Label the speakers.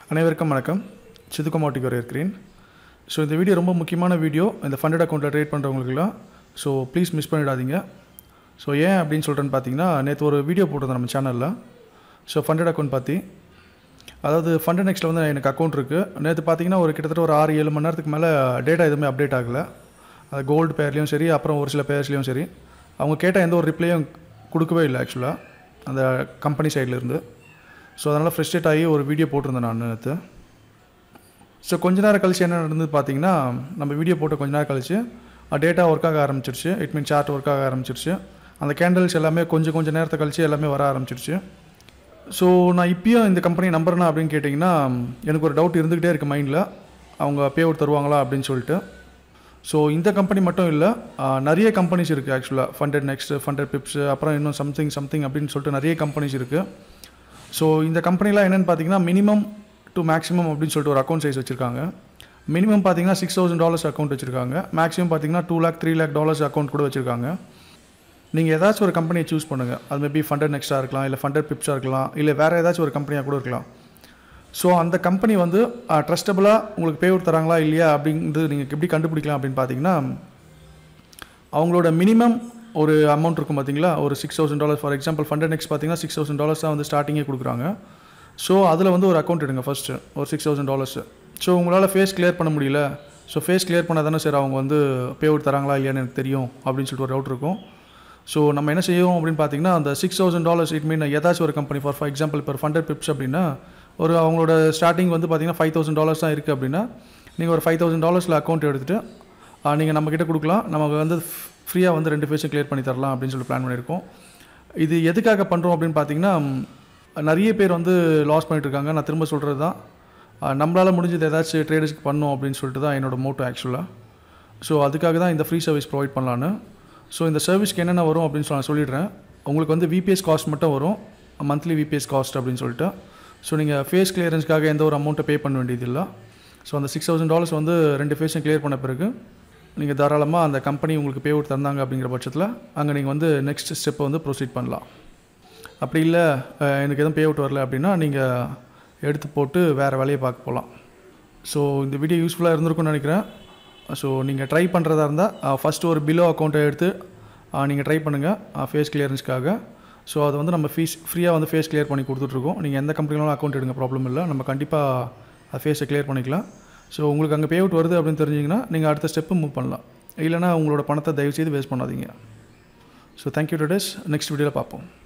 Speaker 1: அனைவருக்கும் வணக்கம் சிதுக்குமாட்டிக்கு இருக்கிறேன் ஸோ இந்த வீடியோ ரொம்ப முக்கியமான வீடியோ இந்த ஃபண்டட் அக்கௌண்ட்டில் ட்ரேட் பண்ணுறவங்களுக்குலாம் ஸோ ப்ளீஸ் மிஸ் பண்ணிடாதீங்க ஸோ ஏன் அப்படின்னு சொல்கிறேன்னு பார்த்தீங்கன்னா நேற்று ஒரு வீடியோ போட்டிருந்தேன் நம்ம சேனலில் ஸோ ஃபண்டட் அக்கௌண்ட் பற்றி அதாவது ஃபண்டட் நெக்ஸ்ட்டில் வந்து எனக்கு அக்கௌண்ட் இருக்குது நேற்று பார்த்தீங்கன்னா ஒரு கிட்டத்தட்ட ஒரு ஆறு ஏழு மணி நேரத்துக்கு மேலே டேட்டா எதுவுமே அப்டேட் ஆகலை அது கோல்டு பேர்லேயும் சரி அப்புறம் ஒரு சில பேர்ஸ்லேயும் சரி அவங்க கேட்ட எந்த ஒரு ரிப்ளையும் கொடுக்கவே இல்லை ஆக்சுவலாக அந்த கம்பெனி சைட்லேருந்து ஸோ அதனால் ஃப்ரெஸ்ட்ரேட் ஆகி ஒரு வீடியோ போட்டிருந்தேன் நான் நேற்று ஸோ கொஞ்ச நேரம் கழிச்சு என்ன நடந்தது பார்த்தீங்கன்னா நம்ம வீடியோ போட்டு கொஞ்ச நேரம் கழிச்சு டேட்டா ஒர்க் ஆக ஆரம்பிச்சிருச்சு இட் மீன் சார்ட் ஒர்க் ஆக ஆரம்பிச்சிருச்சு அந்த கேண்டல்ஸ் எல்லாமே கொஞ்சம் கொஞ்சம் நேரத்தை கழிச்சு எல்லாமே வர ஆரம்பிச்சிருச்சு ஸோ நான் இப்பயும் இந்த கம்பெனி நம்புறேனா அப்படின்னு கேட்டிங்கன்னா எனக்கு ஒரு டவுட் இருந்துக்கிட்டே இருக்குது மைண்டில் அவங்க பே அவுட் தருவாங்களா அப்படின்னு சொல்லிட்டு ஸோ இந்த கம்பெனி மட்டும் இல்லை நிறைய கம்பெனிஸ் இருக்குது ஆக்சுவலாக ஃபண்டட் நெக்ஸ்ட் ஃபண்டட் பிப்ஸ் அப்புறம் இன்னும் சம்திங் சம்திங் அப்படின்னு சொல்லிட்டு நிறைய கம்பெனிஸ் இருக்குது ஸோ இந்த கம்பெனிலாம் என்னென்னு பார்த்தீங்கன்னா மினிமம் டு மேக்ஸிமம் அப்படின்னு சொல்லிட்டு ஒரு அக்கௌண்ட் சைஸ் வச்சுருக்காங்க மினிமம் பார்த்தீங்கன்னா சிக்ஸ் தௌசண்ட் டாலர்ஸ் அக்கௌண்ட் வச்சுருக்காங்க மேக்ஸிமம் பார்த்தீங்கன்னா two lakh three lakh dollars account கூட வச்சுருக்காங்க நீங்கள் ஏதாச்சும் ஒரு கம்பெனியை சூஸ் பண்ணுங்கள் அது மேபி ஃபண்டட் நெக்ஸ்ட்டாக இருக்கலாம் இல்லை ஃபண்டட் பிப்ஸாக இருக்கலாம் இல்லை வேறு ஏதாச்சும் ஒரு கம்பெனியாக கூட இருக்கலாம் ஸோ அந்த கம்பெனி வந்து ட்ரஸ்டபுளாக உங்களுக்கு பே அவுட் தராங்களா இல்லையா அப்படிங்கிறது நீங்கள் எப்படி கண்டுபிடிக்கலாம் அப்படின்னு பார்த்தீங்கன்னா அவங்களோட மினிமம் ஒரு அமௌண்ட் இருக்கும் பார்த்தீங்களா ஒரு six thousand dollars for example funded next பார்த்தீங்கன்னா சிக்ஸ் தௌசண்ட் டாலர்ஸ் தான் வந்து ஸ்டார்டிங்கே கொடுக்குறாங்க ஸோ அதில் வந்து ஒரு அக்கௌண்ட் எடுங்க ஃபஸ்ட்டு ஒரு சிக்ஸ் தௌசண்ட் டாலர்ஸ் ஸோ உங்களால் ஃபேஸ் கிளியர் பண்ண முடியல ஸோ ஃபேஸ் கிளியர் பண்ணால் தானே சார் அவங்க வந்து பே அவுட் தராங்களா இல்லையான்னு எனக்கு தெரியும் அப்படின்னு சொல்லிட்டு ஒரு டவுட் இருக்கும் ஸோ நம்ம என்ன செய்வோம் அப்படின்னு பார்த்தீங்கன்னா அந்த six thousand dollars it mean ஏதாச்சும் ஒரு கம்பெனி ஃபார் ஃபார் எக்ஸாம்பிள் இப்போ ஃபண்டட் பிப்ஸ் அப்படின்னா ஒரு அவங்களோட ஸ்டார்டிங் வந்து பார்த்தீங்கன்னா ஃபைவ் தௌசண்ட் டாலர்ஸ் தான் இருக்குது அப்படின்னா நீங்கள் ஒரு ஃபைவ் தௌசண்ட் டாலர்ஸில் அக்கௌண்ட் எடுத்துகிட்டு நீங்கள் நம்மக்கிட்ட கொடுக்கலாம் நமக்கு வந்து ஃப்ரீயாக வந்து ரெண்டு ஃபேஸும் கிளியர் பண்ணி தரலாம் அப்படின்னு சொல்லி பிளான் பண்ணியிருக்கோம் இது எதுக்காக பண்ணுறோம் அப்படின்னு பார்த்தீங்கன்னா நிறைய பேர் வந்து லாஸ் பண்ணிட்டு இருக்காங்க நான் திரும்ப சொல்கிறது தான் நம்மளால் முடிஞ்சது ஏதாச்சும் ட்ரேடர்ஸ்க்கு பண்ணோம் அப்படின்னு சொல்லிட்டு தான் என்னோடய மோட்டோ ஆக்சுவலாக ஸோ அதுக்காக தான் இந்த ஃப்ரீ சர்வீஸ் ப்ரொவைட் பண்ணலான்னு ஸோ இந்த சர்வீஸ்க்கு என்னென்ன வரும் அப்படின்னு சொல்லி நான் சொல்லிடுறேன் உங்களுக்கு வந்து விபிஎஸ் காஸ்ட் மட்டும் வரும் மந்த்லி விபிஎஸ் காஸ்ட் அப்படின்னு சொல்லிட்டு ஸோ நீங்கள் ஃபேஸ் கிளியரன்ஸ்க்காக எந்த ஒரு அமௌண்ட்டை பே பண்ண வேண்டியதில்லை ஸோ அந்த சிக்ஸ் தௌசண்ட் டாலர்ஸ் வந்து ரெண்டு ஃபேஸும் கிளியர் பண்ண பிறகு நீங்கள் தாராளமாக அந்த கம்பெனி உங்களுக்கு பே அவுட் தந்தாங்க அப்படிங்கிற பட்சத்தில் அங்கே நீங்கள் வந்து நெக்ஸ்ட் ஸ்டெப்பை வந்து ப்ரொசீட் பண்ணலாம் அப்படி இல்லை எனக்கு எதுவும் பே அவுட் வரல அப்படின்னா நீங்கள் எடுத்து போட்டு வேறு வேலையை பார்க்க போகலாம் ஸோ இந்த வீடியோ யூஸ்ஃபுல்லாக இருந்திருக்கும்னு நினைக்கிறேன் ஸோ நீங்கள் ட்ரை பண்ணுறதா இருந்தால் ஃபஸ்ட்டு ஒரு பிலோ அக்கௌண்ட்டை எடுத்து நீங்கள் ட்ரை பண்ணுங்கள் ஃபேஸ் கிளியரன்ஸ்க்காக ஸோ அது வந்து நம்ம ஃபீஸ் ஃப்ரீயாக வந்து ஃபேஸ் கிளியர் பண்ணி கொடுத்துட்ருக்கோம் நீங்கள் எந்த கம்பெனிலும் அக்கௌண்ட் எடுங்க ப்ராப்ளம் இல்லை நம்ம கண்டிப்பாக ஃபேஸை கிளியர் பண்ணிக்கலாம் ஸோ உங்களுக்கு அங்கே பே அவுட் வருது அப்படின்னு தெரிஞ்சிங்கன்னா நீங்கள் அடுத்த ஸ்டெப்பு மூவ் பண்ணலாம் இல்லைனா உங்களோட பணத்தை தயவுசெய்து வேஸ்ட் பண்ணாதீங்க ஸோ தேங்க்யூ டுடேஸ் நெக்ஸ்ட் வீடியோவில் பார்ப்போம்